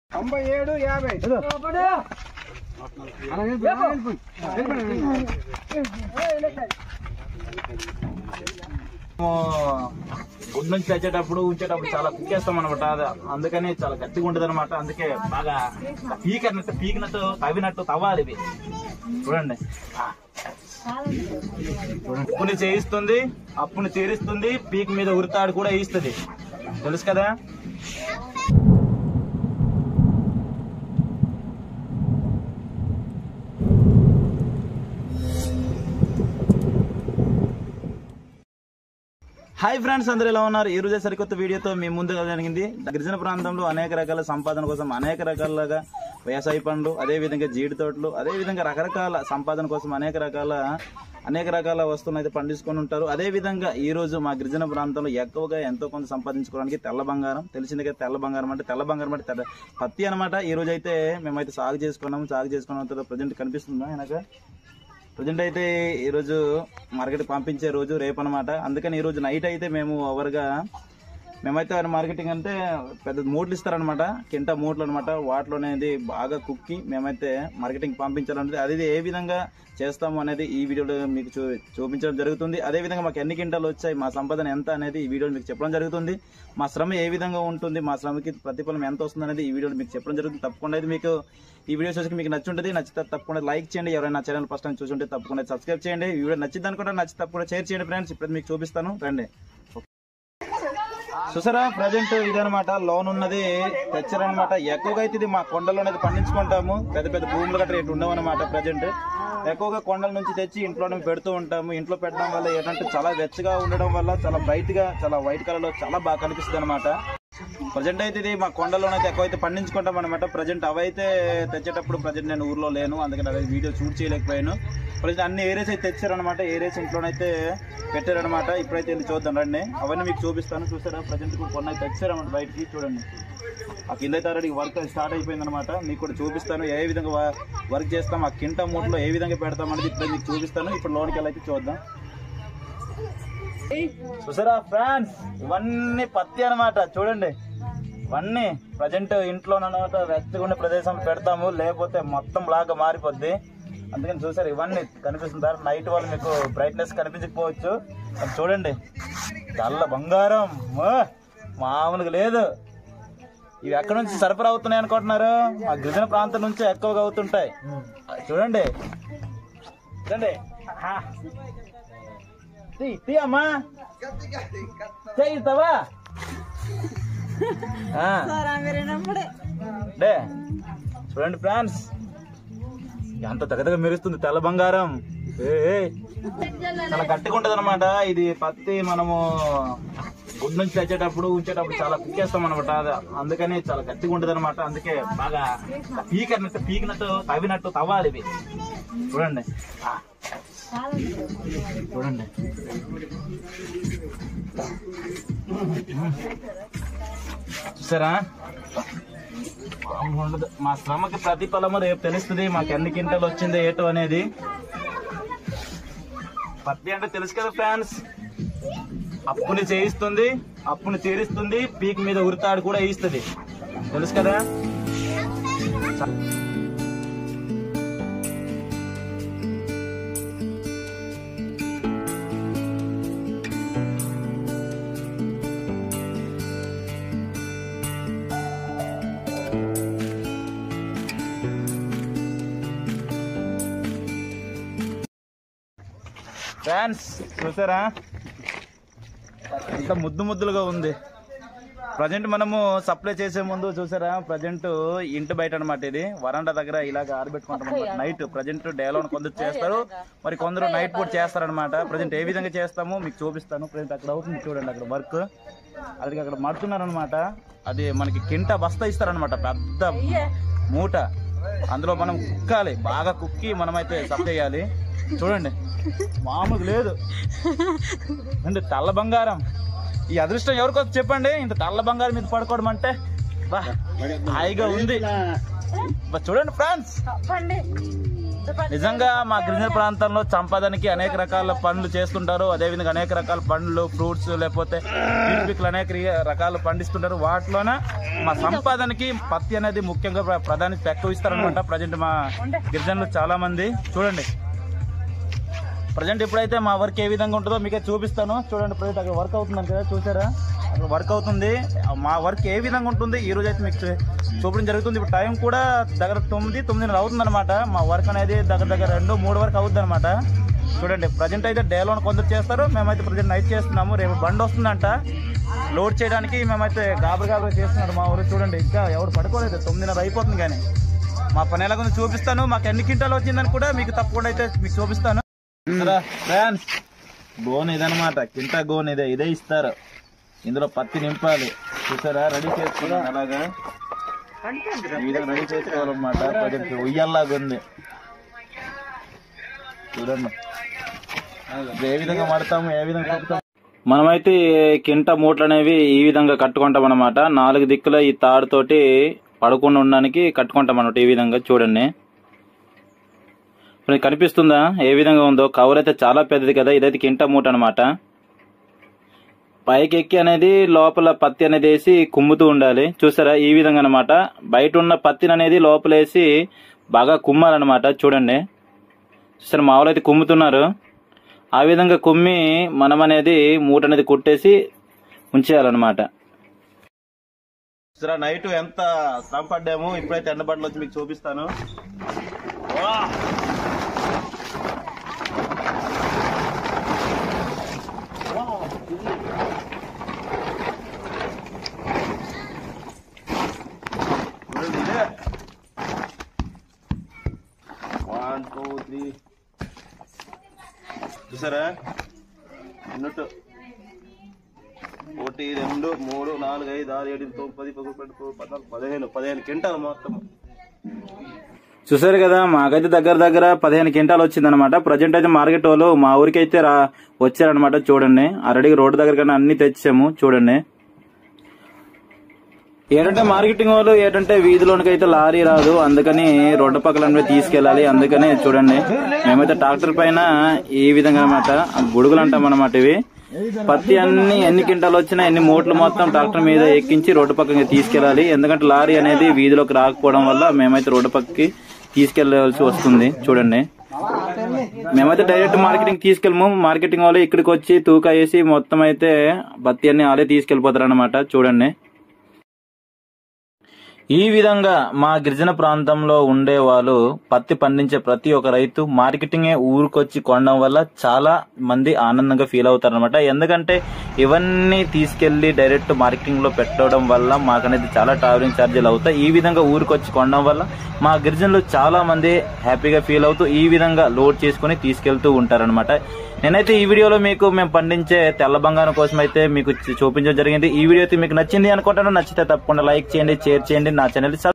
తొంభై ఏడు యాభై గుడ్ నుంచి తెచ్చేటప్పుడు ఉంచేటప్పుడు చాలా పిక్కేస్తాం అనమాట అందుకని చాలా గట్టిగా ఉంటుంది అనమాట అందుకే బాగా పీకనట్టు పీకినట్టు తవ్వినట్టు తవ్వాలి ఇవి చూడండి అప్పుని చేయిస్తుంది అప్పుని తీరుస్తుంది పీక్ మీద ఉరితాడు కూడా వేయిస్తుంది తెలుసు కదా హాయ్ ఫ్రెండ్స్ అందరూ ఎలా ఉన్నారు ఈ రోజే సరికొత్త వీడియోతో మీ ముందుగా జరిగింది గిరిజన ప్రాంతంలో అనేక రకాల సంపాదన కోసం అనేక రకాలుగా వ్యవసాయ పండ్లు అదే విధంగా జీడి తోటలు అదే విధంగా రకరకాల సంపాదన కోసం అనేక రకాల అనేక రకాల వస్తువులు అయితే పండించుకొని ఉంటారు అదే విధంగా ఈ రోజు మా గిరిజన ప్రాంతంలో ఎక్కువగా ఎంతో కొంత సంపాదించుకోవడానికి తెల్ల బంగారం తెలిసిందే కదా తెల్ల బంగారం అంటే తెల్ల బంగారం అంటే తెల్ల పత్తి అనమాట ఈ రోజు అయితే మేమైతే సాగు చేసుకున్నాము సాగు చేసుకున్న ప్రజెంట్ కనిపిస్తుందా వెనక ప్రజెంట్ అయితే ఈరోజు మార్కెట్ పంపించే రోజు రేపు అనమాట అందుకని ఈరోజు నైట్ అయితే మేము ఓవర్గా మేమైతే ఆయన మార్కెటింగ్ అంటే పెద్ద మూట్లు ఇస్తారనమాట కింట మూట్లు అనమాట వాటిలో అనేది బాగా కుక్కి మేమైతే మార్కెటింగ్ పంపించాలన్నది అది ఏ విధంగా చేస్తాము అనేది ఈ వీడియోలో మీకు చూ చూపించడం జరుగుతుంది అదే విధంగా మాకు ఎన్ని కింటాలు వచ్చాయి మా సంపాదన ఎంత అనేది ఈ వీడియోలో మీకు చెప్పడం జరుగుతుంది మా శ్రమ ఏ విధంగా ఉంటుంది మా శ్రమకి ప్రతిఫలం ఎంత వస్తుంది అనేది ఈ వీడియోలో మీకు చెప్పడం జరుగుతుంది తప్పకుండా అయితే మీకు ఈ వీడియో చూసి మీకు నచ్చుంటుంది నచ్చితే తప్పకుండా లైక్ చేయండి ఎవరైనా నా ఛానల్ ఫస్ట్ టైం చూసుంటే తప్పకుండా సబ్స్క్రైబ్ చేయండి ఈ వీడియో నచ్చింది అనుకుంటే నచ్చి తప్పకుండా షేర్ చేయండి ఫ్రెండ్స్ ఇప్పుడు మీకు చూపిస్తాను రండి చూసారా ప్రజెంట్ ఇదనమాట లోన్ ఉన్నది తెచ్చారనమాట ఎక్కువగా అయితే ఇది మా కొండలో అనేది పండించుకుంటాము పెద్ద పెద్ద భూములు గట్రా ఇటు ఉండవన్నమాట ప్రజెంట్ ఎక్కువగా కొండల నుంచి తెచ్చి ఇంట్లోనే పెడుతూ ఉంటాము ఇంట్లో పెట్టడం వల్ల ఏంటంటే చాలా వెచ్చగా ఉండడం వల్ల చాలా బ్రైట్ గా చాలా వైట్ కలర్ లో చాలా బాగా కనిపిస్తుంది అనమాట ప్రజెంట్ అయితే ఇది మా కొండలోనైతే ఎక్కువ అయితే పండించుకుంటాం అనమాట ప్రజెంట్ అవైతే తెచ్చేటప్పుడు ప్రజెంట్ నేను ఊర్లో లేను అందుకని అవి వీడియో షూట్ చేయలేకపోయాను ప్రజెంట్ అన్ని ఏరియాస్ అయితే తెచ్చారనమాట ఏరియాస్ ఇంట్లోనైతే పెట్టారనమాట ఇప్పుడైతే వెళ్ళి చూద్దాం రండి అవన్నీ మీకు చూపిస్తాను చూసారా ప్రజెంట్ కూడా కొన్ని అయితే తెచ్చారన్నమాట బయటికి చూడండి ఆ కింద అయితే ఆల్రెడీ వర్క్ స్టార్ట్ అయిపోయింది అనమాట మీకు కూడా చూపిస్తాను ఏ విధంగా వ- వర్క్ చేస్తాం ఆ కింట మూటలో ఏ విధంగా పెడతాం అనేది ఇప్పుడు మీకు చూపిస్తాను ఇప్పుడు లోనికి వెళ్ళి అయితే చూద్దాం చూసారా ఫ్రాన్స్ ఇవన్నీ పత్తి అన్నమాట చూడండి ఇవన్నీ ప్రజెంట్ ఇంట్లో అనమాట వెచ్చగా ఉండే ప్రదేశం పెడతాము లేకపోతే మొత్తం లాగా మారిపోద్ది అందుకని చూసారు ఇవన్నీ కనిపిస్తుంది నైట్ వాళ్ళు మీకు బ్రైట్నెస్ కనిపించకపోవచ్చు అది చూడండి తెల్ల బంగారం మా, మామూలుగా లేదు ఇవి ఎక్కడి నుంచి సరఫరా అవుతున్నాయి అనుకుంటున్నారు ఆ గిరిజన ప్రాంతం నుంచి ఎక్కువగా అవుతుంటాయి చూడండి చూడండి ఆహా. తీ తీ అమ్మా చేయిస్తావా ఆ. డే చూడండి ఫ్రాన్స్ ఎంత దగ్గరగా మెరుస్తుంది తెల్ల బంగారం ఏ, ఏ. చాలా గట్టిగా ఉంటది అనమాట ఇది పత్తి మనము గుడ్ నుంచి తెచ్చేటప్పుడు ఉంచేటప్పుడు చాలా పిక్కేస్తాం అనమాట అందుకని చాలా గట్టిగా ఉంటది అనమాట అందుకే బాగా పీకనట్టు పీకినట్టు తవ్వినట్టు తవ్వాలి ఇవి చూడండి ఆ. చూడండి చూసారా మామూలుగా ఉండదు. మా శ్రమకి ప్రతిఫలము రేపు తెలుస్తుంది మాకు ఎన్ని కింటలు వచ్చింది ఏటో అనేది పత్తి అంటే తెలుసు కదా ఫ్యాన్స్ అప్పుని చేయిస్తుంది అప్పుని తీరుస్తుంది పీక్ మీద ఉరితాడు కూడా వేయిస్తుంది తెలుసు కదా ఫ్యాన్స్ చూసారా ఎంత ముద్దు ముద్దులుగా ఉంది ప్రజెంట్ మనము సప్లై చేసే ముందు చూసారా ప్రజెంట్ ఇంటి బయట అనమాట ఇది వరండా దగ్గర ఇలాగ ఆరబెట్టుకుంటాం నైట్ ప్రజెంట్ డేలో కొందరు చేస్తారు మరి కొందరు నైట్ పూట చేస్తారనమాట ప్రజెంట్ ఏ విధంగా చేస్తామో మీకు చూపిస్తాను ప్రజెంట్ అక్కడ అవుతుంది చూడండి అక్కడ వర్క్ అది అక్కడ మడుతున్నారనమాట అది మనకి కింట బస్తా ఇస్తారనమాట పెద్ద మూట అందులో మనం కుక్కాలి బాగా కుక్కి మనమైతే సప్లై చేయాలి చూడండి మామూలు లేదు అంటే తెల్ల బంగారం ఈ అదృష్టం ఎవరికొచ్చి చెప్పండి ఇంత తెల్ల బంగారం మీద పడుకోవడం అంటే బా, హాయిగా ఉంది బా చూడండి ఫ్రెండ్స్ పండి నిజంగా మా గిరిజన ప్రాంతంలో సంపాదనకి అనేక రకాల పనులు చేస్తుంటారు అదేవిధంగా అనేక రకాల పండ్లు ఫ్రూట్స్ లేకపోతే పిక్లు అనేక రి- రకాలు పండిస్తుంటారు వాటిలోన మా సంపాదనకి పత్తి అనేది ముఖ్యంగా ప్ర- ప్రాధాన్యత ఎక్కువ ఇస్తారనమాట ప్రజెంట్ మా గిరిజనులు చాలా మంది చూడండి ప్రజెంట్ ఇప్పుడైతే మా వర్క్ ఏ విధంగా ఉంటుందో మీకే చూపిస్తాను చూడండి ప్రజెంట్ అక్కడ వర్క్ అవుతుంది కదా చూసారా అక్కడ వర్క్ అవుతుంది మా వర్క్ ఏ విధంగా ఉంటుంది ఈ రోజు అయితే మీకు చూ- చూపడం జరుగుతుంది ఇప్పుడు టైం కూడా దగ్గర తొమ్మిది తొమ్మిదిన్నర అవుతుంది అనమాట మా వర్క్ అనేది దగ్గర దగ్గర రెండు మూడు వరకు అవుతుంది అనమాట చూడండి ప్రజెంట్ అయితే డేలో కొందరు చేస్తారు మేమైతే ప్రజెంట్ నైట్ చేస్తున్నాము రేపు బండి వస్తుందంట లోడ్ చేయడానికి మేమైతే గాబరి గాబరి చేస్తున్నారు మా ఊరు చూడండి ఇంకా ఎవరు పడుకోలేదు తొమ్మిదిన్నర అయిపోతుంది కానీ మా పని ఎలా కొంచెం చూపిస్తాను మాకు ఎన్ని క్వింటాలు వచ్చిందని కూడా మీకు తప్పకుండా అయితే మీకు చూపిస్తాను ఫ్రాన్స్ గోన్ ఇదనమాట కింట గోన్ ఇదే ఇదే ఇస్తారు ఇందులో పత్తి నింపాలి చూసారా రెడీ చేసుకున్నాను అలాగా ఈ విధంగా రెడీ చేసుకోవాలన్నమాట ప్రజెంట్ ఉయ్యల్లాగా ఉంది చూడండి ఇది ఏ విధంగా మడతాము ఏ విధంగా కట్టుతాము మనమైతే ఈ కింట మూటలు అనేవి ఈ విధంగా కట్టుకుంటాం అనమాట నాలుగు దిక్కుల ఈ తాడుతోటి పడుకుండా ఉండడానికి కట్టుకుంటాం అనమాట ఈ విధంగా చూడండి ఇప్పుడు కనిపిస్తుందా ఏ విధంగా ఉందో కవర్ అయితే చాలా పెద్దది కదా ఇదైతే కింట మూట అనమాట పైకి ఎక్కి అనేది లోపల పత్తి అనేది వేసి కుమ్ముతూ ఉండాలి చూసారా ఈ విధంగా అనమాట బయట ఉన్న పత్తిని అనేది లోపలేసి బాగా కుమ్మాలన్నమాట చూడండి చూసారా మామూలు అయితే కుమ్ముతున్నారు ఆ విధంగా కుమ్మి మనం అనేది మూట అనేది కుట్టేసి ఉంచేయాలన్నమాట చూసారా నైట్ ఎంత శ్రమ పడ్డాము ఇప్పుడైతే ఎండబడ్డలు వచ్చి మీకు చూపిస్తాను చూడండి ఇదే వన్ టూ త్రీ చూసారా అన్నట్టు ఒకటి రెండు మూడు నాలుగు ఐదు ఆరు ఏడు తొమ్మిది పది పదకొండు పన్నెండు పద్నాలుగు పదిహేను పదిహేను క్వింటాలు మొత్తం చూసారు కదా మాకైతే దగ్గర దగ్గర పదిహేను క్వింటాలు వచ్చిందనమాట ప్రజెంట్ అయితే మార్కెట్ వాళ్ళు మా ఊరికి అయితే రా వచ్చారనమాట చూడండి ఆల్రెడీ రోడ్డు దగ్గర కన్నా అన్ని తెచ్చాము చూడండి ఏంటంటే మార్కెటింగ్ వాళ్ళు ఏంటంటే వీధిలోనికి అయితే లారీ రాదు అందుకని రోడ్డు పక్కల తీసుకెళ్ళాలి అందుకని చూడండి మేమైతే ట్రాక్టర్ పైన ఈ విధంగా అనమాట గుడుగులు అంటాం అనమాట ఇవి పత్తి అన్ని ఎన్ని క్వింటాలు వచ్చినా ఎన్ని మూటలు మొత్తం ట్రాక్టర్ మీద ఎక్కించి రోడ్డు పక్కకి తీసుకెళ్ళాలి ఎందుకంటే లారీ అనేది వీధిలోకి రాకపోవడం వల్ల మేమైతే రోడ్డు పక్కకి తీసుకెళ్లవలసి వస్తుంది చూడండి మేమైతే డైరెక్ట్ మార్కెటింగ్ తీసుకెళ్ళము మార్కెటింగ్ వాళ్ళు ఇక్కడికి వచ్చి తూకా వేసి మొత్తం అయితే పత్తి అన్ని వాళ్ళే తీసుకెళ్లిపోతారు అనమాట చూడండి ఈ విధంగా మా గిరిజన ప్రాంతంలో ఉండే వాళ్ళు పత్తి పండించే ప్రతి ఒక్క రైతు మార్కెటింగ్ ఊరికొచ్చి కొనడం వల్ల చాలా మంది ఆనందంగా ఫీల్ అవుతారు అనమాట ఎందుకంటే ఇవన్నీ తీసుకెళ్లి డైరెక్ట్ మార్కెటింగ్ లో పెట్టడం వల్ల మాకనేది చాలా ట్రావెలింగ్ ఛార్జీలు అవుతాయి ఈ విధంగా ఊరికొచ్చి కొనడం వల్ల మా గిరిజనులు చాలా మంది హ్యాపీగా ఫీల్ అవుతూ ఈ విధంగా లోడ్ చేసుకుని తీసుకెళ్తూ ఉంటారనమాట నేనైతే ఈ వీడియోలో మీకు మేము పండించే తెల్ల బంగారం కోసం అయితే మీకు చూ- చూపించడం జరిగింది ఈ వీడియో అయితే మీకు నచ్చింది అనుకుంటాను నచ్చితే తప్పకుండా లైక్ చేయండి షేర్ చేయండి నా ఛానల్